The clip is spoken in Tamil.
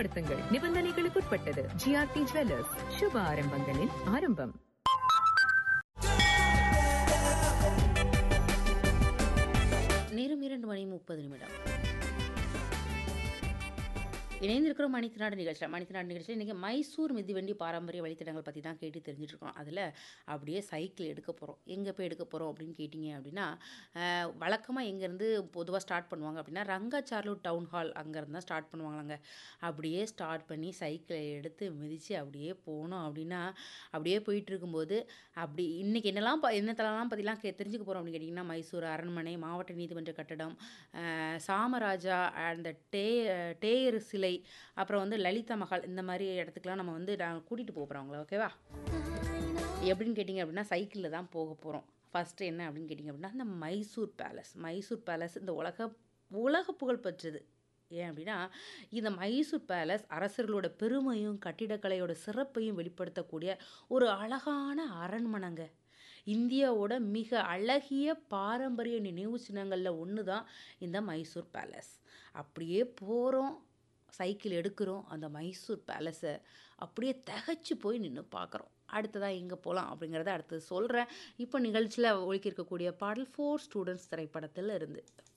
பயன்படுத்துங்கள் நிபந்தனைகளுக்குட்பட்டது ஜிஆர்டி ஜுவல்லர்ஸ் சுப ஆரம்பங்களின் ஆரம்பம் நேரம் இரண்டு மணி முப்பது நிமிடம் இணைந்திருக்கிறோம் மணித்தினாடு நிகழ்ச்சியில் மணித்தினாடு நிகழ்ச்சியில் இன்றைக்கி மைசூர் மிதிவண்டி பாரம்பரிய வழித்தடங்கள் பற்றி தான் கேட்டு தெரிஞ்சுட்டு இருக்கோம் அதில் அப்படியே சைக்கிள் எடுக்க போகிறோம் எங்கே போய் எடுக்க போகிறோம் அப்படின்னு கேட்டிங்க அப்படின்னா வழக்கமாக எங்கேருந்து பொதுவாக ஸ்டார்ட் பண்ணுவாங்க அப்படின்னா ரங்காச்சார்லூர் டவுன் ஹால் அங்கேருந்து தான் ஸ்டார்ட் பண்ணுவாங்களாங்க அப்படியே ஸ்டார்ட் பண்ணி சைக்கிளை எடுத்து மிதித்து அப்படியே போனோம் அப்படின்னா அப்படியே போயிட்டு இருக்கும்போது அப்படி இன்றைக்கி என்னெல்லாம் ப என்னத்தெல்லாம் பற்றிலாம் கே தெரிஞ்சுக்க போகிறோம் அப்படின்னு கேட்டிங்கன்னா மைசூர் அரண்மனை மாவட்ட நீதிமன்ற கட்டடம் அஹ், சாமராஜா அந்த டே டேயர் சிலை அப்புறம் வந்து லலிதா மஹால் இந்த மாதிரி இடத்துக்குலாம் நம்ம வந்து நான் கூட்டிகிட்டு போக போகிறோம் உங்களை ஓகேவா எப்படின்னு கேட்டிங்க அப்படின்னா சைக்கிளில் தான் போக போகிறோம் ஃபஸ்ட்டு என்ன அப்படின்னு கேட்டிங்க அப்படின்னா இந்த மைசூர் பேலஸ் மைசூர் பேலஸ் இந்த உலக உலக புகழ் பெற்றது ஏன் அப்படின்னா இந்த மைசூர் பேலஸ் அரசர்களோட பெருமையும் கட்டிடக்கலையோட சிறப்பையும் வெளிப்படுத்தக்கூடிய ஒரு அழகான அரண்மனைங்க இந்தியாவோட மிக அழகிய பாரம்பரிய நினைவு சின்னங்களில் ஒன்று தான் இந்த மைசூர் பேலஸ் அப்படியே போகிறோம் சைக்கிள் எடுக்கிறோம் அந்த மைசூர் பேலஸை அப்படியே திகச்சு போய் நின்று பார்க்குறோம் அடுத்ததாக எங்கே போகலாம் அப்படிங்கிறத அடுத்தது சொல்கிறேன் இப்போ நிகழ்ச்சியில் ஒழிக்க இருக்கக்கூடிய பாடல் ஃபோர் ஸ்டூடெண்ட்ஸ் திரைப்படத்தில் இருந்து